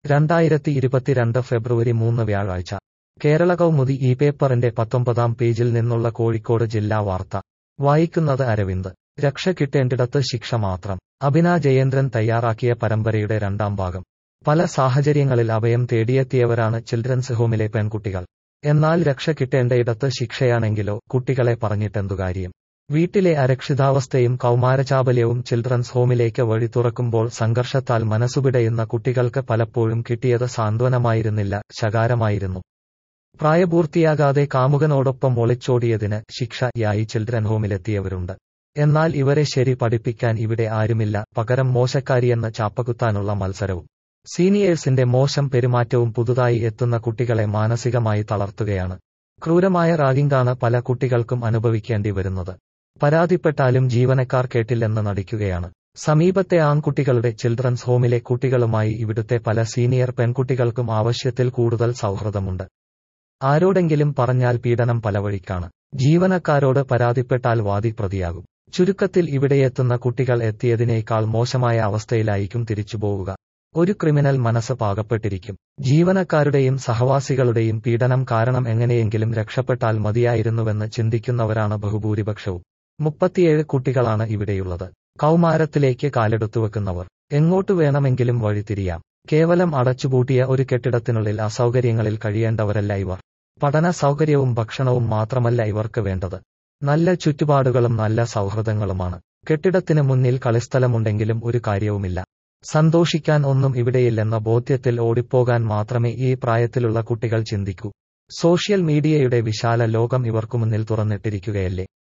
രണ്ടായിരത്തി ഇരുപത്തിരണ്ട് ഫെബ്രുവരി മൂന്ന് വ്യാഴാഴ്ച കേരള കൗമുദി ഈ പേപ്പറിന്റെ പത്തൊമ്പതാം പേജിൽ നിന്നുള്ള കോഴിക്കോട് ജില്ലാ വാർത്ത വായിക്കുന്നത് അരവിന്ദ് രക്ഷ കിട്ടേണ്ടിടത്ത് ശിക്ഷ മാത്രം അഭിന ജയേന്ദ്രൻ തയ്യാറാക്കിയ പരമ്പരയുടെ രണ്ടാം ഭാഗം പല സാഹചര്യങ്ങളിൽ അഭയം തേടിയെത്തിയവരാണ് ചിൽഡ്രൻസ് ഹോമിലെ പെൺകുട്ടികൾ എന്നാൽ രക്ഷ കിട്ടേണ്ടയിടത്ത് ശിക്ഷയാണെങ്കിലോ കുട്ടികളെ പറഞ്ഞിട്ടെന്തു കാര്യം വീട്ടിലെ അരക്ഷിതാവസ്ഥയും കൗമാരചാബല്യവും ചിൽഡ്രൻസ് ഹോമിലേക്ക് വഴി തുറക്കുമ്പോൾ സംഘർഷത്താൽ മനസ്സുപിടയുന്ന കുട്ടികൾക്ക് പലപ്പോഴും കിട്ടിയത് സാന്ത്വനമായിരുന്നില്ല ശകാരമായിരുന്നു പ്രായപൂർത്തിയാകാതെ കാമുകനോടൊപ്പം ഒളിച്ചോടിയതിന് ശിക്ഷയായി ചിൽഡ്രൻ ഹോമിലെത്തിയവരുണ്ട് എന്നാൽ ഇവരെ ശരി പഠിപ്പിക്കാൻ ഇവിടെ ആരുമില്ല പകരം മോശക്കാരിയെന്ന് ചാപ്പകുത്താനുള്ള മത്സരവും സീനിയേഴ്സിന്റെ മോശം പെരുമാറ്റവും പുതുതായി എത്തുന്ന കുട്ടികളെ മാനസികമായി തളർത്തുകയാണ് ക്രൂരമായ റാഗിംഗാണ് പല കുട്ടികൾക്കും അനുഭവിക്കേണ്ടി വരുന്നത് പരാതിപ്പെട്ടാലും ജീവനക്കാർ കേട്ടില്ലെന്ന് നടിക്കുകയാണ് സമീപത്തെ ആൺകുട്ടികളുടെ ചിൽഡ്രൻസ് ഹോമിലെ കുട്ടികളുമായി ഇവിടുത്തെ പല സീനിയർ പെൺകുട്ടികൾക്കും ആവശ്യത്തിൽ കൂടുതൽ സൗഹൃദമുണ്ട് ആരോടെങ്കിലും പറഞ്ഞാൽ പീഡനം പലവഴിക്കാണ് ജീവനക്കാരോട് പരാതിപ്പെട്ടാൽ വാദി പ്രതിയാകും ചുരുക്കത്തിൽ ഇവിടെയെത്തുന്ന കുട്ടികൾ എത്തിയതിനേക്കാൾ മോശമായ അവസ്ഥയിലായിരിക്കും തിരിച്ചുപോവുക ഒരു ക്രിമിനൽ മനസ്സ് പാകപ്പെട്ടിരിക്കും ജീവനക്കാരുടെയും സഹവാസികളുടെയും പീഡനം കാരണം എങ്ങനെയെങ്കിലും രക്ഷപ്പെട്ടാൽ മതിയായിരുന്നുവെന്ന് ചിന്തിക്കുന്നവരാണ് ബഹുഭൂരിപക്ഷവും മുപ്പത്തിയേഴ് കുട്ടികളാണ് ഇവിടെയുള്ളത് കൗമാരത്തിലേക്ക് കാലെടുത്തുവെക്കുന്നവർ എങ്ങോട്ട് വേണമെങ്കിലും വഴിതിരിയാം കേവലം അടച്ചുപൂട്ടിയ ഒരു കെട്ടിടത്തിനുള്ളിൽ അസൗകര്യങ്ങളിൽ കഴിയേണ്ടവരല്ല ഇവർ പഠന സൗകര്യവും ഭക്ഷണവും മാത്രമല്ല ഇവർക്ക് വേണ്ടത് നല്ല ചുറ്റുപാടുകളും നല്ല സൗഹൃദങ്ങളുമാണ് കെട്ടിടത്തിന് മുന്നിൽ കളിസ്ഥലമുണ്ടെങ്കിലും ഒരു കാര്യവുമില്ല സന്തോഷിക്കാൻ ഒന്നും ഇവിടെയില്ലെന്ന ബോധ്യത്തിൽ ഓടിപ്പോകാൻ മാത്രമേ ഈ പ്രായത്തിലുള്ള കുട്ടികൾ ചിന്തിക്കൂ സോഷ്യൽ മീഡിയയുടെ വിശാല ലോകം ഇവർക്കു മുന്നിൽ തുറന്നിട്ടിരിക്കുകയല്ലേ